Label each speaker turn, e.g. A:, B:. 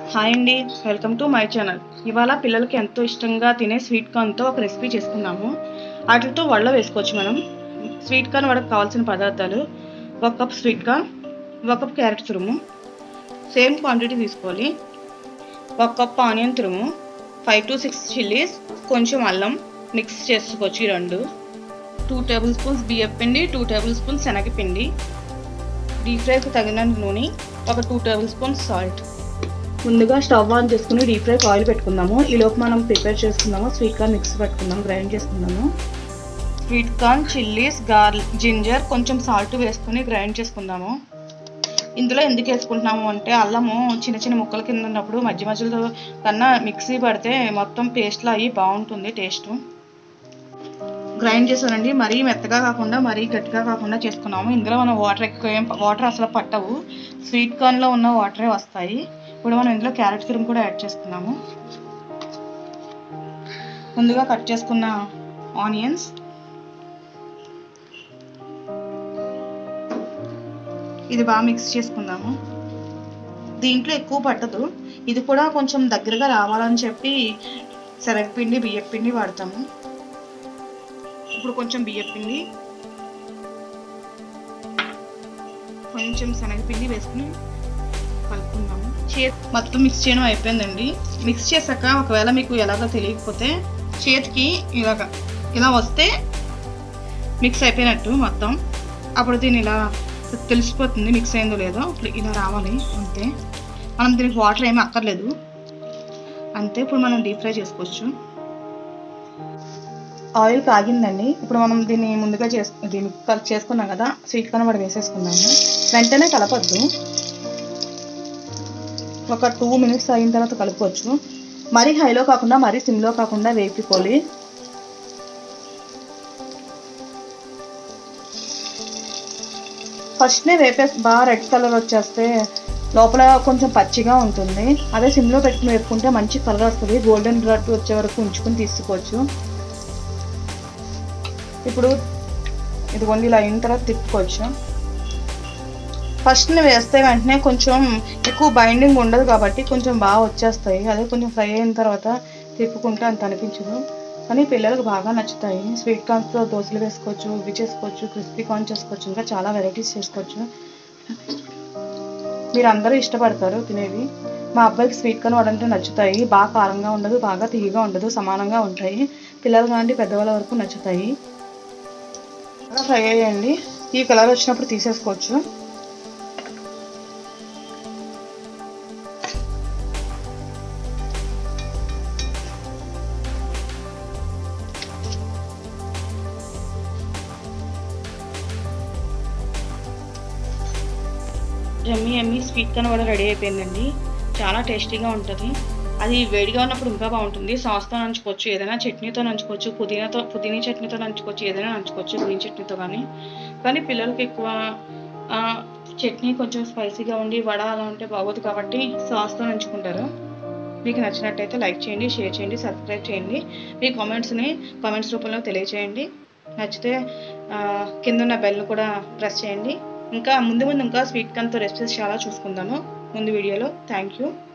A: hi అండి welcome to my channel ఇవాళ పిల్లలకి ఎంతో ఇష్టంగా తినే స్వీట్ కార్న్తో ఒక రెసిపీ చేసుకున్నాము వాటితో వడలో వేసుకోవచ్చు మనం స్వీట్ కార్న్ వడకు కావాల్సిన పదార్థాలు ఒక కప్ స్వీట్ కార్న్ ఒక కప్ క్యారెట్ తురుము సేమ్ క్వాంటిటీ తీసుకోవాలి ఒక కప్ ఆనియన్ తురుము ఫైవ్ టు సిక్స్ చిల్లీస్ కొంచెం అల్లం మిక్స్ చేసుకోవచ్చు ఈ రెండు టూ టేబుల్ స్పూన్స్ బియ్యం పిండి టూ టేబుల్ స్పూన్స్ శనగపిండి డీప్ ఫ్రైకి తగినంత నూనె ఒక టూ టేబుల్ స్పూన్స్ సాల్ట్ ముందుగా స్టవ్ ఆన్ చేసుకుని డీప్ ఫ్రైకి ఆయిల్ పెట్టుకుందాము ఈలోపు మనం ప్రిపేర్ చేసుకుందాము స్వీట్ కార్న్ మిక్స్ పెట్టుకుందాం గ్రైండ్ చేసుకుందాము sweet corn chillies garlic ginger కొంచెం సాల్ట్ వేసుకుని గ్రైండ్ చేసుకుందాము ఇందులో ఎందుకు వేసుకుంటున్నాము అంటే అల్లము చిన్న చిన్న ముక్కల కింద ఉన్నప్పుడు మధ్య మధ్యలో కన్నా మిక్సీ పడితే మొత్తం పేస్ట్లో అయ్యి బాగుంటుంది టేస్ట్ గ్రైండ్ చేసానండి మరీ మెత్తగా కాకుండా మరీ గట్టిగా కాకుండా చేసుకున్నాము ఇందులో మనం వాటర్ ఎక్కువ ఏం వాటర్ అసలు పట్టవు స్వీట్ కార్న్లో ఉన్న వాటరే వస్తాయి ఇప్పుడు మనం ఇందులో క్యారెట్ తురుము కూడా యాడ్ చేసుకున్నాము ముందుగా కట్ చేసుకున్న ఆనియన్స్ ఇది బాగా మిక్స్ చేసుకుందాము దీంట్లో ఎక్కువ పట్టదు ఇది కూడా కొంచెం దగ్గరగా రావాలని చెప్పి శనగపిండి బియ్యపిండి వాడతాము ఇప్పుడు కొంచెం బియ్యపిండి కొంచెం శనగపిండి వేసుకుని కలుపుకుందాము చే మొత్తం మిక్స్ చేయడం అయిపోయిందండి మిక్స్ చేశాక ఒకవేళ మీకు ఎలాగో తెలియకపోతే చేతికి ఇలాగ ఇలా వస్తే మిక్స్ అయిపోయినట్టు మొత్తం అప్పుడు దీన్ని ఇలా తెలిసిపోతుంది మిక్స్ అయిందో లేదో ఇప్పుడు ఇలా రావాలి అంతే మనం దీనికి వాటర్ ఏమీ అక్కర్లేదు అంతే ఇప్పుడు మనం డీప్ ఫ్రై చేసుకోవచ్చు ఆయిల్ కాగిందండి ఇప్పుడు మనం దీన్ని ముందుగా చేసు దీన్ని కల్ చేసుకున్నాం కదా స్వీట్ కార్న్ కూడా వేసేసుకున్నాము వెంటనే కలపద్దు ఒక టూ మినిట్స్ అయిన తర్వాత కలుపుకోవచ్చు మరీ హైలో కాకుండా మరీ సిమ్లో కాకుండా వేపుకోవాలి ఫస్ట్నే వేపే బాగా రెడ్ కలర్ వచ్చేస్తే లోపల కొంచెం పచ్చిగా ఉంటుంది అదే సిమ్లో పెట్టుకుని వేపుకుంటే మంచి కలర్ వస్తుంది గోల్డెన్ రెడ్ వచ్చే వరకు ఉంచుకొని తీసుకోవచ్చు ఇప్పుడు ఇదిగోండి ఇలా అయిన తర్వాత తిప్పుకోవచ్చు ఫస్ట్ వేస్తే వెంటనే కొంచెం ఎక్కువ బైండింగ్ ఉండదు కాబట్టి కొంచెం బాగా వచ్చేస్తాయి అదే కొంచెం ఫ్రై అయిన తర్వాత తిప్పుకుంటే అంత అనిపించదు కానీ పిల్లలకు బాగా నచ్చుతాయి స్వీట్ కార్న్స్తో దోశలు వేసుకోవచ్చు ఇవి చేసుకోవచ్చు క్రిస్పీ కార్న్ చేసుకోవచ్చు ఇంకా చాలా వెరైటీస్ చేసుకోవచ్చు మీరు అందరూ ఇష్టపడతారు తినేవి మా అబ్బాయికి స్వీట్ కార్న్ వడంటే నచ్చుతాయి బాగా కారంగా ఉండదు బాగా తీయగా ఉండదు సమానంగా ఉంటాయి పిల్లలు కానీ పెద్దవాళ్ళ వరకు నచ్చుతాయి బాగా ఫ్రై అయ్యండి ఈ కలర్ వచ్చినప్పుడు తీసేసుకోవచ్చు ఎమ్మి ఎమ్మి స్వీట్ కార్న్ కూడా రెడీ అయిపోయిందండి చాలా టేస్టీగా ఉంటుంది అది వేడిగా ఉన్నప్పుడు ఇంకా బాగుంటుంది సాస్తో నంచుకోవచ్చు ఏదైనా చట్నీతో నంచుకోవచ్చు పుదీనాతో పుదీనా చట్నీతో నంచుకోవచ్చు ఏదైనా నంచుకోవచ్చు గ్రీన్ చట్నీతో కానీ కానీ పిల్లలకి ఎక్కువ చట్నీ కొంచెం స్పైసీగా ఉండి వడ అలా ఉంటే బాగోదు కాబట్టి సాస్తో నంచుకుంటారు మీకు నచ్చినట్టయితే లైక్ చేయండి షేర్ చేయండి సబ్స్క్రైబ్ చేయండి మీ కామెంట్స్ని కామెంట్స్ రూపంలో తెలియచేయండి నచ్చితే కింద ఉన్న బెల్ కూడా ప్రెస్ చేయండి ఇంకా ముందు ముందు ఇంకా స్వీట్ కార్న్తో రెసిపీస్ చాలా చూసుకుందాము ముందు వీడియోలో థ్యాంక్ యూ